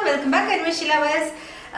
Welcome back അന്വേഷി lovers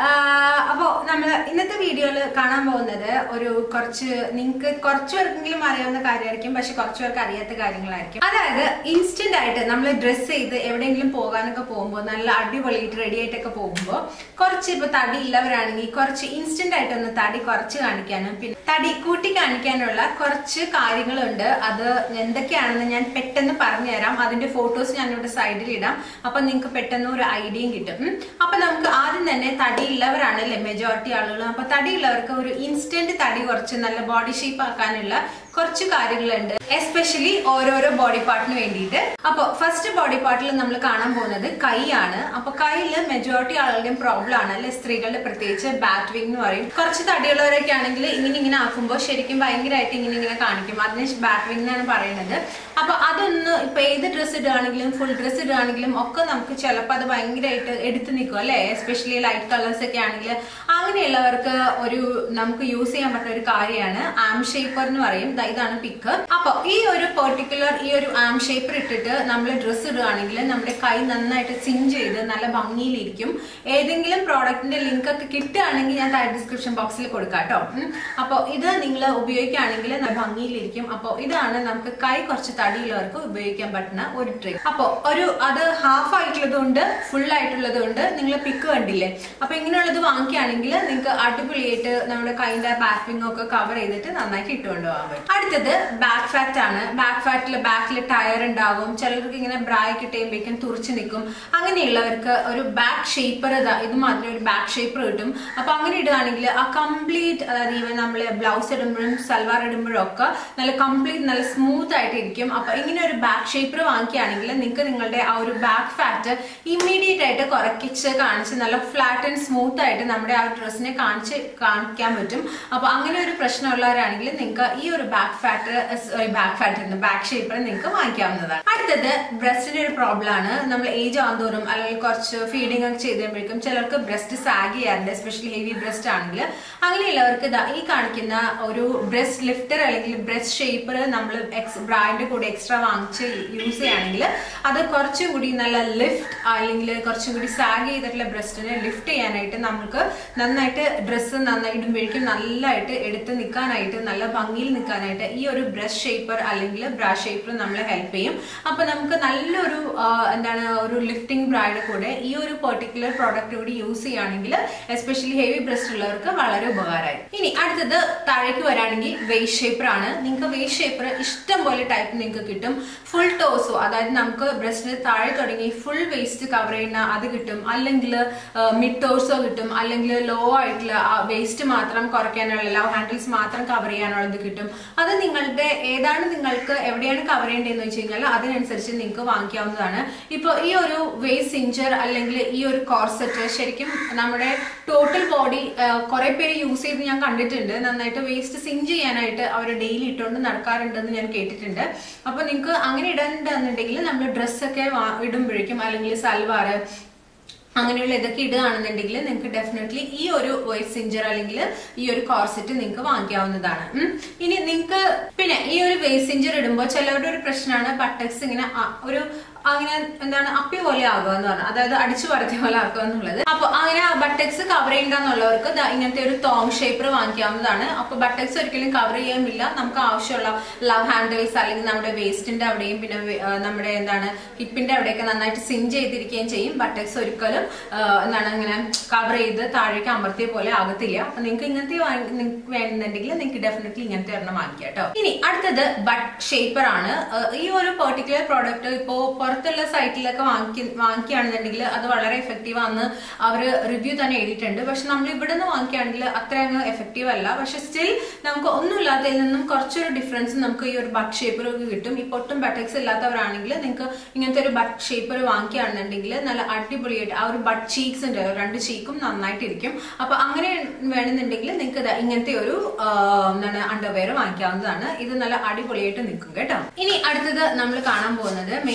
അപ്പോൾ നമ്മൾ ഇന്നത്തെ വീഡിയോയിൽ കാണാൻ പോകുന്നത് ഒരു കുറച്ച് നിങ്ങൾക്ക് കുറച്ച് പേർക്കെങ്കിലും അറിയാവുന്ന കാര്യമായിരിക്കും പക്ഷെ കുറച്ച് പേർക്ക് അറിയാത്ത കാര്യങ്ങളായിരിക്കും അതായത് ഇൻസ്റ്റന്റ് ആയിട്ട് നമ്മൾ ഡ്രസ്സ് ചെയ്ത് എവിടെയെങ്കിലും പോകാനൊക്കെ പോകുമ്പോൾ നല്ല അടിപൊളിയായിട്ട് റെഡി ആയിട്ടൊക്കെ പോകുമ്പോൾ കുറച്ച് ഇപ്പൊ തടി ഉള്ളവരാണെങ്കിൽ കുറച്ച് ഇൻസ്റ്റന്റ് ആയിട്ട് ഒന്ന് തടി കുറച്ച് കാണിക്കാനും പിന്നെ തടി കൂട്ടി കാണിക്കാനുള്ള കുറച്ച് കാര്യങ്ങളുണ്ട് അത് എന്തൊക്കെയാണെന്ന് ഞാൻ പെട്ടെന്ന് പറഞ്ഞുതരാം അതിന്റെ ഫോട്ടോസ് ഞാൻ ഇവിടെ സൈഡിൽ ഇടാം അപ്പൊ നിങ്ങൾക്ക് പെട്ടെന്ന് ഒരു ഐഡിയയും കിട്ടും ഉം. അപ്പൊ നമുക്ക് ആദ്യം തന്നെ തടി ഉള്ളവരാണല്ലേ മെജോറിറ്റി ആളുകൾ അപ്പൊ തടി ഉള്ളവർക്ക് ഒരു ഇൻസ്റ്റന്റ് തടി കുറച്ച് നല്ല ബോഡി ഷേപ്പ് ആക്കാനുള്ള കുറച്ച് കാര്യങ്ങളുണ്ട് എസ്പെഷ്യലി ഓരോരോ ബോഡി പാർട്ടിന് വേണ്ടിയിട്ട് അപ്പൊ ഫസ്റ്റ് ബോഡി പാർട്ടിൽ നമ്മൾ കാണാൻ പോകുന്നത് കൈയാണ് അപ്പൊ കയ്യിൽ മെജോറിറ്റി ആളുകളുടെയും പ്രോബ്ലം ആണ് അല്ലെ സ്ത്രീകളുടെ പ്രത്യേകിച്ച് ബാറ്റ് വിങ് എന്ന് പറയും കുറച്ച് തടിയുള്ളവരൊക്കെ ആണെങ്കിൽ ഇങ്ങനെ ഇങ്ങനെ ആക്കുമ്പോൾ ശരിക്കും ഭയങ്കരമായിട്ട് ഇങ്ങനെ ഇങ്ങനെ കാണിക്കും അതിന് ബാറ്റ് വിങ് എന്നാണ് പറയുന്നത് അപ്പൊ അതൊന്ന് ഇപ്പൊ ഏത് ഡ്രസ്സ് ഇടുകയാണെങ്കിലും ഫുൾ ഡ്രസ്സ് ഇടുകയാണെങ്കിലും ഒക്കെ നമുക്ക് ചിലപ്പോൾ അത് ഭയങ്കരമായിട്ട് എടുത്തു നിൽക്കും അല്ലെ എസ്പെഷ്യലി ലൈറ്റ് കളേഴ്സ് ഒക്കെ ആണെങ്കിൽ അങ്ങനെയുള്ളവർക്ക് ഒരു നമുക്ക് യൂസ് ചെയ്യാൻ പറ്റുന്ന ഒരു കാര്യമാണ് ആം ഷേപ്പർ എന്ന് പറയും ദാ ഇതാണ് പിക്ക് അപ്പൊ ഈ ഒരു പെർട്ടിക്കുലർ ഈ ഒരു ആം ഷേപ്പർ ഇട്ടിട്ട് നമ്മൾ ഡ്രസ്സ് ഇടുകയാണെങ്കിൽ നമ്മുടെ കൈ നന്നായിട്ട് സിൻ ചെയ്ത് നല്ല ഭംഗിയിലിരിക്കും ഏതെങ്കിലും പ്രോഡക്റ്റിന്റെ ലിങ്ക് ഒക്കെ കിട്ടുകയാണെങ്കിൽ ഞാൻ താഴെ ഡിസ്ക്രിപ്ഷൻ ബോക്സിൽ കൊടുക്കാം കേട്ടോ അപ്പോൾ ഇത് നിങ്ങൾ ഉപയോഗിക്കുകയാണെങ്കിൽ നല്ല ഭംഗിയിലിരിക്കും അപ്പോൾ ഇതാണ് നമുക്ക് കൈ കുറച്ച് തടിയുള്ളവർക്ക് ഉപയോഗിക്കാൻ പറ്റുന്ന ഒരു ട്രിക്ക് അപ്പോൾ ഒരു അത് ഹാഫ് ആയിട്ടുള്ളതുകൊണ്ട് ഫുൾ ആയിട്ടുള്ളതുകൊണ്ട് നിങ്ങൾ പിക്ക് കണ്ടില്ലേ അപ്പൊ ഇങ്ങനെയുള്ളത് വാങ്ങിക്കുകയാണെങ്കിൽ നിങ്ങൾക്ക് അടിപൊളിയായിട്ട് നമ്മുടെ കൈൻ്റെ ബാക്കിംഗ് ഒക്കെ കവർ ചെയ്തിട്ട് നന്നായിട്ട് ഇട്ടുകൊണ്ട് പോകാൻ പറ്റും അടുത്തത് ബാക്ക് ഫാറ്റ് ആണ് ബാക്ക് ഫാറ്റിൽ ബാക്കിൽ ടയർ ഉണ്ടാകും ചിലർക്ക് ഇങ്ങനെ ബ്രായ് കിട്ടുമ്പോഴേക്കും തുറച്ചു നിൽക്കും അങ്ങനെയുള്ളവർക്ക് ഒരു ബാക്ക് ഷേപ്പർ ഇതാ ഇത് മാത്രം ഒരു ബാക്ക് ഷേപ്പർ കിട്ടും അപ്പൊ അങ്ങനെ ഇടുകയാണെങ്കിൽ ആ കംപ്ലീറ്റ് അതായത് ഈവൻ നമ്മൾ ബ്ലൗസ് ഇടുമ്പോഴും സൽവാർ ഇടുമ്പോഴും ഒക്കെ നല്ല കംപ്ലീറ്റ് നല്ല സ്മൂത്ത് ആയിട്ട് ഇരിക്കും അപ്പൊ ഇങ്ങനെ ഒരു ബാക്ക് ഷേപ്പർ വാങ്ങിക്കുകയാണെങ്കിൽ നിങ്ങൾക്ക് നിങ്ങളുടെ ആ ഒരു ബാക്ക് ഫാറ്റ് ഇമ്മീഡിയറ്റ് ആയിട്ട് കുറയ്ക്കിച്ച് കാണിച്ച് നല്ല ഫ്ലാറ്റ് ആൻഡ് സ്മൂത്ത് ആയിട്ട് നമ്മുടെ ആ ഡ്രസ്സിനെ കാണിച്ച് കാണിക്കാൻ പറ്റും അപ്പൊ അങ്ങനെ ഒരു പ്രശ്നമുള്ളവരാണെങ്കിൽ നിങ്ങൾക്ക് ഈ ഒരു back fat sorry back fat back shaper നിങ്ങൾക്ക് വാങ്ങിക്കാവുന്നതാണ് അടുത്തത് ബ്രസ്റ്റിന്റെ ഒരു പ്രോബ്ലം ആണ് നമ്മൾ ഏജ് ആകുന്തോറും അല്ലെങ്കിൽ കുറച്ച് ഫീഡിംഗ് ഒക്കെ ചെയ്ത് കഴിയുമ്പോഴേക്കും ചിലർക്ക് ബ്രസ്റ്റ് സാഗ് ചെയ്യാറുണ്ട് എസ്പെഷ്യലി ഹെവി ബ്രസ്റ്റ് ആണെങ്കിൽ അങ്ങനെയുള്ളവർക്ക് ദാ ഈ കാണിക്കുന്ന ഒരു ബ്രസ്റ്റ് ലിഫ്റ്റർ അല്ലെങ്കിൽ ബ്രസ്റ്റ് ഷേപ്പർ നമ്മൾ എക്സ് ബ്രാൻഡ് കൂടി എക്സ്ട്രാ വാങ്ങിച്ച് യൂസ് ചെയ്യുകയാണെങ്കിൽ അത് കുറച്ചും കൂടി നല്ല ലിഫ്റ്റ് അല്ലെങ്കിൽ കുറച്ചും കൂടി സാഗ് ചെയ്തിട്ടുള്ള ബ്രസ്റ്റിനെ ലിഫ്റ്റ് ചെയ്യാനായിട്ട് നമുക്ക് നന്നായിട്ട് ഡ്രസ്സ് നന്നായി ഇടുമ്പോഴേക്കും നല്ലതായിട്ട് എടുത്ത് നിൽക്കാനായിട്ട് നല്ല ഭംഗിയിൽ നിൽക്കാനായിട്ട് ഈ ഒരു ബ്രഷ് ഷേപ്പർ അല്ലെങ്കിൽ ബ്രാ ഷേപ്പർ നമ്മളെ ഹെൽപ്പ് ചെയ്യും അപ്പൊ നമുക്ക് നല്ലൊരു ആ, എന്താണ് ഒരു ലിഫ്റ്റിംഗ് ബ്രായുടെ കൂടെ ഈ ഒരു പെർട്ടിക്കുലർ പ്രോഡക്റ്റ് കൂടി യൂസ് ചെയ്യുകയാണെങ്കിൽ എസ്പെഷ്യലി ഹെവി ബ്രസ്റ്റ് ഉള്ളവർക്ക് വളരെ ഉപകാരമായി ഇനി അടുത്തത് താഴേക്ക് വരാണെങ്കിൽ വെയ്സ്റ്റ് ഷേപ്പർ ആണ് നിങ്ങൾക്ക് വെയ്സ്റ്റ് ഷേപ്പർ ഇഷ്ടം പോലെ ടൈപ്പ് നിങ്ങൾക്ക് കിട്ടും ഫുൾ ടോസോ അതായത് നമുക്ക് ബ്രസ്റ്റിന് താഴെ തുടങ്ങി ഫുൾ വേസ്റ്റ് കവർ ചെയ്യുന്ന അത് കിട്ടും അല്ലെങ്കിൽ മിഡ് ടോസോ കിട്ടും അല്ലെങ്കിൽ ലോ ആയിട്ടുള്ള വേസ്റ്റ് മാത്രം കുറയ്ക്കാനുള്ള ലവ് ഹാൻഡിൽസ് മാത്രം കവർ ചെയ്യാനുള്ളത് കിട്ടും അത് നിങ്ങളുടെ ഏതാണ് നിങ്ങൾക്ക് എവിടെയാണ് കവർ ചെയ്യേണ്ടതെന്ന് വെച്ച് കഴിഞ്ഞാൽ അതിനനുസരിച്ച് നിങ്ങൾക്ക് വാങ്ങിക്കാവുന്നതാണ് ഇപ്പോൾ ഈ ഒരു വേസ്റ്റ് സിഞ്ചർ അല്ലെങ്കിൽ ഈ ഒരു കോർസെറ്റ് ശരിക്കും നമ്മുടെ ടോട്ടൽ ബോഡി കുറെ പേര് യൂസ് ചെയ്ത് ഞാൻ കണ്ടിട്ടുണ്ട് നന്നായിട്ട് വേസ്റ്റ് സിഞ്ച് ചെയ്യാനായിട്ട് അവർ ഡെയിലി ഇട്ടുകൊണ്ട് നടക്കാറുണ്ടെന്ന് ഞാൻ കേട്ടിട്ടുണ്ട് അപ്പൊ നിങ്ങൾക്ക് അങ്ങനെ ഇടണ്ടെന്നുണ്ടെങ്കിൽ നമ്മൾ ഡ്രസ്സൊക്കെ ഇടുമ്പോഴേക്കും അല്ലെങ്കിൽ സൽവാർ അങ്ങനെയുള്ള ഇതൊക്കെ ഇടുകയാണെന്നുണ്ടെങ്കിൽ നിങ്ങൾക്ക് ഡെഫിനറ്റ്ലി ഈ ഒരു വോയിസ് സിഞ്ചർ അല്ലെങ്കിൽ ഈ ഒരു കോർസെറ്റ് നിങ്ങൾക്ക് വാങ്ങിക്കാവുന്നതാണ് ഉം. ഇനി നിങ്ങൾക്ക് പിന്നെ ഈ ഒരു വേസ്റ്റ് സിഞ്ചർ ഇടുമ്പോൾ ചിലവരുടെ ഒരു പ്രശ്നമാണ് ബട്ടക്സ് ഇങ്ങനെ ആ- ഒരു അങ്ങനെ എന്താണ് അപ്പി പോലെ ആകുക എന്ന് പറഞ്ഞാൽ അതായത് അടിച്ചു പരത്തിയ പോലെ ആക്കുക എന്നുള്ളത് അപ്പൊ അങ്ങനെ ബട്ടക്സ് കവർ ചെയ്യണ്ടെന്നുള്ളവർക്ക് ദാ ഇങ്ങനത്തെ ഒരു തോങ് ഷേപ്പർ വാങ്ങിക്കാവുന്നതാണ് അപ്പൊ ബട്ടക്സ് ഒരിക്കലും കവർ ചെയ്യാമില്ല നമുക്ക് ആവശ്യമുള്ള ലവ് ഹാൻഡിൽസ് അല്ലെങ്കിൽ നമ്മുടെ വേസ്റ്റിന്റെ അവിടെയും പിന്നെ വേ- ആ, നമ്മുടെ എന്താണ് ഹിപ്പിന്റെ അവിടെയൊക്കെ നന്നായിട്ട് സിൻ ചെയ്തിരിക്കുകയും ചെയ്യും ബട്ടക്സ് ഒരിക്കലും ആ, എന്താണ് ഇങ്ങനെ കവർ ചെയ്ത് താഴേക്ക് അമർത്തിയ പോലെ ആകത്തില്ല അപ്പൊ നിങ്ങൾക്ക് ഇങ്ങനത്തെ വാങ്ങി- നിങ്ങൾക്ക് വേണമെന്നുണ്ടെങ്കിൽ നിങ്ങൾക്ക് ഡെഫിനറ്റ്ലി ഇങ്ങനത്തെ ഒരെണ്ണം വാങ്ങിക്കാം കേട്ടോ ഇനി അടുത്തത് ബട്ട് ഷേപ്പർ ആണ് ആ, ഈ ഒരു പെർട്ടിക്കുലർ പ്രോഡക്റ്റ് ഇപ്പോ പുറത്തുള്ള സൈറ്റിലൊക്കെ വാങ്ങി വാങ്ങിക്കുകയാണെന്നുണ്ടെങ്കിൽ അത് വളരെ എഫക്റ്റീവ് ആണെന്ന് അവർ റിവ്യൂ തന്നെ എഴുതിയിട്ടുണ്ട് പക്ഷെ നമ്മൾ ഇവിടെ നിന്ന് വാങ്ങിക്കുകയാണെങ്കിൽ അത്ര അങ്ങ് എഫക്റ്റീവ് അല്ല പക്ഷെ സ്റ്റിൽ നമുക്ക് ഒന്നുമില്ലാത്തതിൽ നിന്നും കുറച്ചൊരു ഡിഫറൻസ് നമുക്ക് ഈ ഒരു ബട്ട് ഷേപ്പർ ഒക്കെ കിട്ടും ഈ പൊട്ടും ബട്ടക്സ് ഇല്ലാത്തവരാണെങ്കിൽ നിങ്ങൾക്ക് ഇങ്ങനത്തെ ഒരു ബട്ട് ഷേപ്പർ വാങ്ങിക്കുകയാണെന്നുണ്ടെങ്കിൽ നല്ല അടിപൊളിയായിട്ട് ആ ഒരു ബട്ട് ചീക്സ് ഉണ്ട് രണ്ട് ചീക്കും നന്നായിട്ടിരിക്കും അപ്പൊ അങ്ങനെ വേണമെന്നുണ്ടെങ്കിൽ നിങ്ങൾക്ക് ദാ ഇങ്ങനത്തെ ഒരു ആ, എന്താണ് അണ്ടർവെയർ വാങ്ങിക്കാവുന്നതാണ് ഇത് നല്ല അടിപൊളിയായിട്ട് നിൽക്കും കേട്ടോ ഇനി അടുത്തത് നമ്മൾ കാണാൻ പോകുന്നത് മെയിൻലി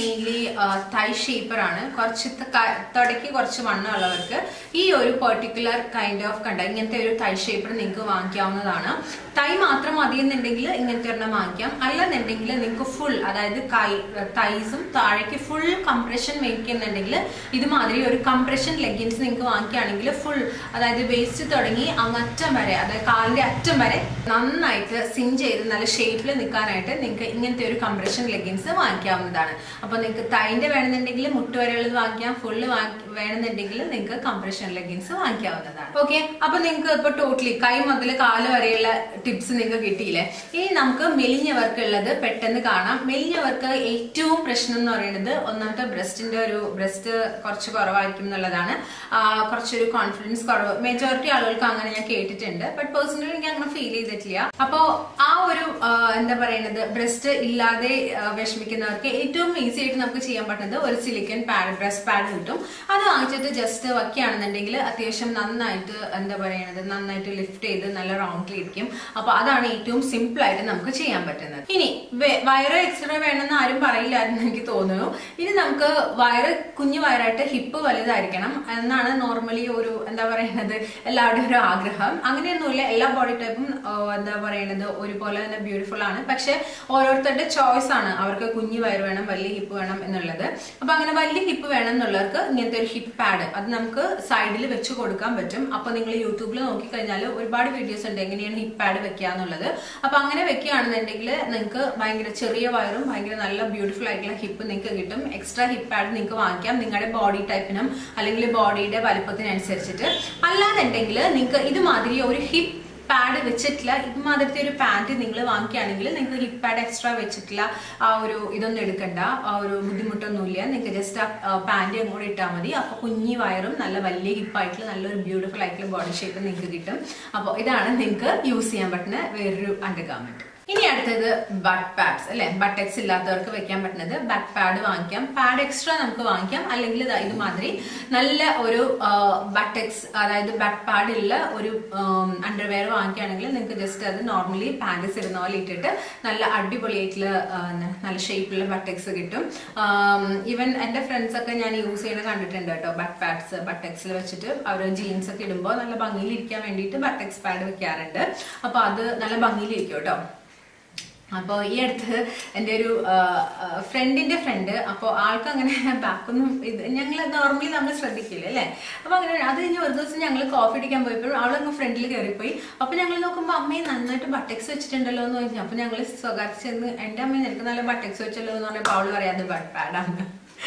തൈ ഷേപ്പർ ആണ് കുറച്ച് ത- ക- തുടയ്ക്ക് കുറച്ച് വണ്ണമുള്ളവർക്ക് ഈ ഒരു പെർട്ടിക്കുലർ കൈൻഡ് ഓഫ് കണ്ട ഇങ്ങനത്തെ ഒരു തൈ ഷേപ്പർ നിങ്ങൾക്ക് വാങ്ങിക്കാവുന്നതാണ് തൈ മാത്രം മതി എന്നുണ്ടെങ്കിൽ ഇങ്ങനത്തെ ഒരെണ്ണം വാങ്ങിക്കാം അല്ലെന്നുണ്ടെങ്കിൽ നിങ്ങൾക്ക് ഫുൾ അതായത് കൈ തൈസും താഴേക്ക് ഫുൾ കംപ്രഷൻ മേടിക്കുന്നുണ്ടെങ്കിൽ ഇതുമാതിരി ഒരു കംപ്രഷൻ ലെഗിൻസ് നിങ്ങൾക്ക് വാങ്ങിക്കുകയാണെങ്കിൽ ഫുൾ അതായത് വേസ്റ്റ് തുടങ്ങി അങ്ങറ്റം വരെ അതായത് കാലിന്റെ അറ്റം വരെ നന്നായിട്ട് സിൻ ചെയ്ത് നല്ല ഷേപ്പിൽ നിൽക്കാനായിട്ട് നിങ്ങൾക്ക് ഇങ്ങനത്തെ ഒരു കംപ്രഷൻ ലെഗിൻസ് വാങ്ങിക്കാവുന്നതാണ് അപ്പൊ നിങ്ങൾക്ക് തൈന്റെ വേണമെന്നുണ്ടെങ്കിൽ മുട്ട് വരെയുള്ളത് വാങ്ങിക്കാം ഫുള്ള് വേണമെന്നുണ്ടെങ്കിൽ നിങ്ങൾക്ക് കംപ്രഷൻ ലെഗിൻസ് വാങ്ങിക്കാവുന്നതാണ് ഓക്കെ അപ്പൊ നിങ്ങൾക്ക് ഇപ്പൊ ടോട്ടലി കൈ മുതൽ കാല് വരെയുള്ള ടിപ്സ് നിങ്ങൾക്ക് കിട്ടിയില്ലേ ഇനി നമുക്ക് മെലിഞ്ഞവർക്ക് ഉള്ളത് പെട്ടെന്ന് കാണാം മെലിഞ്ഞവർക്ക് ഏറ്റവും പ്രശ്നം എന്ന് പറയുന്നത് ഒന്നാമത്തെ ബ്രസ്റ്റിന്റെ ഒരു ബ്രസ്റ്റ് കുറച്ച് കുറവായിരിക്കും എന്നുള്ളതാണ് ആ, കുറച്ചൊരു കോൺഫിഡൻസ് കുറവ് മെജോറിറ്റി ആളുകൾക്ക് അങ്ങനെ ഞാൻ കേട്ടിട്ടുണ്ട് ബട്ട് പേഴ്സണലി എനിക്ക് അങ്ങനെ ഫീൽ ചെയ്തിട്ടില്ല അപ്പോ ആ ഒരു ആ, എന്താ പറയുന്നത് ബ്രസ്റ്റ് ഇല്ലാതെ ആ, വിഷമിക്കുന്നവർക്ക് ഏറ്റവും ഈസി ആയിട്ട് നമുക്ക് ചെയ്യാൻ പറ്റുന്നത് ഒരു സിലിക്കൺ പാഡ് ബ്രസ്റ്റ് പാഡ് കിട്ടും അത് വാങ്ങിച്ചിട്ട് ജസ്റ്റ് വയ്ക്കുകയാണെന്നുണ്ടെങ്കിൽ അത്യാവശ്യം നന്നായിട്ട് എന്താ പറയണത് നന്നായിട്ട് ലിഫ്റ്റ് ചെയ്ത് നല്ല റൗണ്ടിലിരിക്കും അപ്പൊ അതാണ് ഏറ്റവും സിമ്പിൾ ആയിട്ട് നമുക്ക് ചെയ്യാൻ പറ്റുന്നത് ഇനി വെ- വയറ് എക്സ്ട്രാ വേണമെന്ന് ആരും പറയില്ലായിരുന്നു എനിക്ക് തോന്നുന്നു ഇനി നമുക്ക് വയറ് കുഞ്ഞു വയറായിട്ട് ഹിപ്പ് വലുതായിരിക്കണം എന്നാണ് നോർമലി ഒരു എന്താ പറയുന്നത് എല്ലാവരുടെയും ഒരു ആഗ്രഹം അങ്ങനെയൊന്നുമില്ല എല്ലാ ബോഡി ടൈപ്പും എന്താ പറയുന്നത് ഒരുപോലെ തന്നെ ബ്യൂട്ടിഫുൾ ആണ് പക്ഷെ ഓരോരുത്തരുടെ ചോയ്സ് ആണ് അവർക്ക് കുഞ്ഞു വയറ് വേണം വലിയ ഹിപ്പ് വേണം എന്നുള്ളത് അപ്പൊ അങ്ങനെ വലിയ ഹിപ്പ് വേണം എന്നുള്ളവർക്ക് ഇങ്ങനത്തെ ഒരു ഹിപ്പ് പാഡ് അത് നമുക്ക് സൈഡിൽ വെച്ച് കൊടുക്കാൻ പറ്റും അപ്പൊ നിങ്ങൾ യൂട്യൂബിൽ നോക്കിക്കഴിഞ്ഞാൽ ഒരുപാട് വീഡിയോസ് ഉണ്ട് എങ്ങനെയാണ് ഹിപ്പ് പാഡ് വെക്കുക എന്നുള്ളത് അപ്പൊ അങ്ങനെ വെക്കുകയാണെന്നുണ്ടെങ്കിൽ നിങ്ങൾക്ക് ഭയങ്കര ചെറിയ വയറും ഭയങ്കര നല്ല ബ്യൂട്ടിഫുൾ ആയിട്ടുള്ള ഹിപ്പ് നിങ്ങൾക്ക് കിട്ടും എക്സ്ട്രാ ഹിപ്പ് പാഡ് നിങ്ങൾക്ക് വാങ്ങിക്കാം നിങ്ങളുടെ ബോഡി ടൈപ്പിനും അല്ലെങ്കിൽ ബോഡിയുടെ വലുപ്പത്തിനനുസരിച്ചിട്ട് അല്ലാന്നുണ്ടെങ്കിൽ നിങ്ങൾക്ക് ഇതുമാതിരി ഒരു ഹിപ്പ് പാഡ് വെച്ചിട്ടില്ല ഇതുമാതിരത്തെ ഒരു പാന്റ് നിങ്ങൾ വാങ്ങിക്കുകയാണെങ്കിൽ നിങ്ങൾക്ക് ഹിപ്പ് പാഡ് എക്സ്ട്രാ വെച്ചിട്ടില്ല ആ ഒരു ഇതൊന്നും എടുക്കണ്ട ആ ഒരു ബുദ്ധിമുട്ടൊന്നുമില്ല നിങ്ങൾക്ക് ജസ്റ്റ് ആ പാന്റ് അങ്ങോട്ട് ഇട്ടാൽ മതി അപ്പോൾ കുഞ്ഞി വയറും നല്ല വലിയ ഹിപ്പായിട്ടുള്ള നല്ലൊരു ബ്യൂട്ടിഫുൾ ആയിട്ടുള്ള ബോഡി ഷേപ്പ് നിങ്ങൾക്ക് കിട്ടും അപ്പോൾ ഇതാണ് നിങ്ങൾക്ക് യൂസ് ചെയ്യാൻ പറ്റുന്ന വേറൊരു അണ്ടർ ഗാർമെന്റ് ഇനി അടുത്തത് ബട്ട് പാഡ്സ് അല്ലെ ബട്ടക്സ് ഇല്ലാത്തവർക്ക് വെക്കാൻ പറ്റുന്നത് ബട്ട് പാഡ് വാങ്ങിക്കാം പാഡ് എക്സ്ട്രാ നമുക്ക് വാങ്ങിക്കാം അല്ലെങ്കിൽ ദാ ഇതുമാതിരി നല്ല ഒരു ബട്ടക്സ് അതായത് ബട്ട് പാഡ് ഉള്ള ഒരു അണ്ടർവെയർ വാങ്ങിക്കുകയാണെങ്കിൽ നിങ്ങൾക്ക് ജസ്റ്റ് അത് നോർമലി പാൻറ്റീസ് ഇടുന്ന പോലെ ഇട്ടിട്ട് നല്ല അടിപൊളിയായിട്ടുള്ള ആ, നല്ല ഷേപ്പിലുള്ള ബട്ടക്സ് കിട്ടും ഈവൻ എൻ്റെ ഫ്രണ്ട്സ് ഒക്കെ ഞാൻ യൂസ് ചെയ്യുന്നത് കണ്ടിട്ടുണ്ട് കേട്ടോ ബട്ട് പാഡ്സ് ബട്ടക്സിൽ വെച്ചിട്ട് അവർ ജീൻസ് ഒക്കെ ഇടുമ്പോൾ നല്ല ഭംഗിയിൽ ഇരിക്കാൻ വേണ്ടിയിട്ട് ബട്ടക്സ് പാഡ് വെക്കാറുണ്ട് അപ്പോൾ അത് നല്ല ഭംഗിയിലിരിക്കും കേട്ടോ അപ്പോൾ ഈ അടുത്ത് എൻ്റെ ഒരു ഫ്രണ്ടിന്റെ ഫ്രണ്ട് അപ്പോൾ ആൾക്ക് അങ്ങനെ ബാക്കൊന്നും ഇത് ഞങ്ങൾ നോർമലി നമ്മൾ ശ്രദ്ധിക്കില്ല അല്ലേ അപ്പോൾ അങ്ങനെ അത് കഴിഞ്ഞ് ഒരു ദിവസം ഞങ്ങൾ കോഫി അടിക്കാൻ പോയപ്പോഴും അവളങ്ങ് ഫ്രണ്ടിൽ കയറിപ്പോയി അപ്പോൾ ഞങ്ങൾ നോക്കുമ്പോൾ അമ്മയെ നന്നായിട്ട് ബട്ടക്സ് വെച്ചിട്ടുണ്ടല്ലോ എന്ന് പറഞ്ഞു അപ്പോൾ ഞങ്ങൾ സ്വകാര്യ ചെന്ന് എൻ്റെ അമ്മ നിനക്ക് നല്ല ബട്ടക്സ് വെച്ചല്ലോ എന്ന് പറഞ്ഞപ്പോൾ അവള് പറയാതെ ബട്ട് പാഡാണ്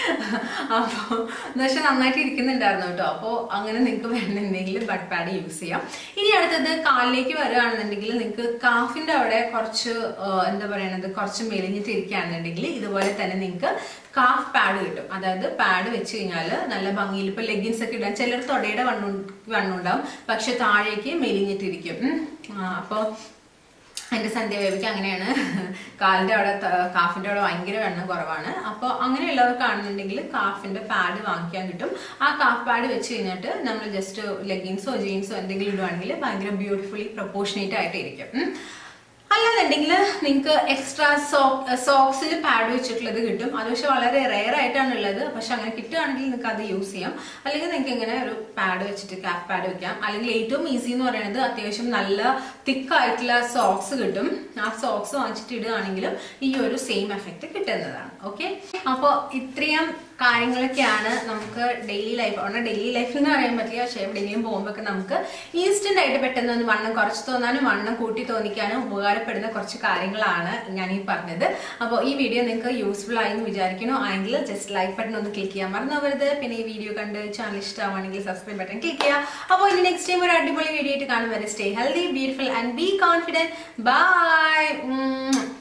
അപ്പോൾ പക്ഷെ നന്നായിട്ട് ഇരിക്കുന്നുണ്ടായിരുന്നു കേട്ടോ അപ്പോൾ അങ്ങനെ നിങ്ങൾക്ക് വേണമെന്നുണ്ടെങ്കിൽ ബട്ട് പാഡ് യൂസ് ചെയ്യാം ഇനി അടുത്തത് കാലിലേക്ക് വരികയാണെന്നുണ്ടെങ്കിൽ നിങ്ങൾക്ക് കാഫിന്റെ അവിടെ കുറച്ച് ആ, എന്താ പറയണത് കുറച്ച് മെലിഞ്ഞിട്ട് ഇരിക്കുകയാണെന്നുണ്ടെങ്കിൽ ഇതുപോലെ തന്നെ നിങ്ങൾക്ക് കാഫ് പാഡ് കിട്ടും അതായത് പാഡ് വെച്ച് കഴിഞ്ഞാൽ നല്ല ഭംഗിയിൽ ഇപ്പൊ ലെഗിൻസ് ഒക്കെ ഇടാൻ ചിലർ തൊടയുടെ വണ്ണു വണ്ണുണ്ടാവും പക്ഷെ താഴേക്ക് മെലിഞ്ഞിട്ടിരിക്കും ഉം. ആ, അപ്പോൾ എൻ്റെ സന്ധ്യ ബേബിക്ക് അങ്ങനെയാണ് കാലിൻ്റെ അവിടെ ത- കാഫിൻ്റെ അവിടെ ഭയങ്കര വെണ്ണം കുറവാണ് അപ്പോൾ അങ്ങനെയുള്ളവർക്കാണെന്നുണ്ടെങ്കിൽ കാഫിൻ്റെ പാഡ് വാങ്ങിക്കാൻ കിട്ടും ആ കാഫ് പാഡ് വെച്ച് കഴിഞ്ഞിട്ട് നമ്മൾ ജസ്റ്റ് ലെഗിൻസോ ജീൻസോ എന്തെങ്കിലും ഇടുവാണെങ്കിൽ ഭയങ്കര ബ്യൂട്ടിഫുള്ളി പ്രൊപ്പോർഷനേറ്റ് ആയിട്ട് ഇരിക്കും ഉം. അല്ലാന്നുണ്ടെങ്കിൽ നിങ്ങൾക്ക് എക്സ്ട്രാ സോക്സിൽ പാഡ് വെച്ചിട്ടുള്ളത് കിട്ടും അത് പക്ഷെ വളരെ റെയർ ആയിട്ടാണ് ഉള്ളത് പക്ഷെ അങ്ങനെ കിട്ടുകയാണെങ്കിൽ നിങ്ങൾക്ക് അത് യൂസ് ചെയ്യാം അല്ലെങ്കിൽ നിങ്ങൾക്ക് ഇങ്ങനെ ഒരു പാഡ് വെച്ചിട്ട് കാഫ് പാഡ് വെക്കാം അല്ലെങ്കിൽ ഏറ്റവും ഈസി എന്ന് പറയുന്നത് അത്യാവശ്യം നല്ല തിക്ക് ആയിട്ടുള്ള സോക്സ് കിട്ടും ആ സോക്സ് വാങ്ങിച്ചിട്ട് ഇടുകയാണെങ്കിലും ഈ ഒരു സെയിം എഫക്റ്റ് കിട്ടുന്നതാണ് ഓക്കെ അപ്പോൾ ഇത്രയും കാര്യങ്ങളൊക്കെയാണ് നമുക്ക് ഡെയിലി ലൈഫ് അവിടെ ഡെയിലി ലൈഫ് എന്ന് പറയാൻ പറ്റില്ല പക്ഷേ എവിടെയെങ്കിലും പോകുമ്പോൾ നമുക്ക് ഇൻസ്റ്റന്റ് ആയിട്ട് പെട്ടെന്ന് ഒന്ന് വണ്ണം കുറച്ച് തോന്നാനും വണ്ണം കൂട്ടി തോന്നിക്കാനും ഉപകാരപ്പെടുന്ന കുറച്ച് കാര്യങ്ങളാണ് ഞാൻ ഈ പറഞ്ഞത് അപ്പോൾ ഈ വീഡിയോ നിങ്ങൾക്ക് യൂസ്ഫുൾ ആയി എന്ന് വിചാരിക്കുന്നു ആയെങ്കിൽ ജസ്റ്റ് ലൈക്ക് ബട്ടൺ ഒന്ന് ക്ലിക്ക് ചെയ്യാൻ മറന്നവരുത് പിന്നെ ഈ വീഡിയോ കണ്ട് ചാനൽ ഇഷ്ടമാണെങ്കിൽ സബ്സ്ക്രൈബ് ബട്ടൺ ക്ലിക്ക് ചെയ്യുക അപ്പോൾ ഇനി നെക്സ്റ്റ് ടൈം ഒരു അടിപൊളി വീഡിയോ ആയിട്ട് കാണും വരെ stay healthy beautiful and be confident by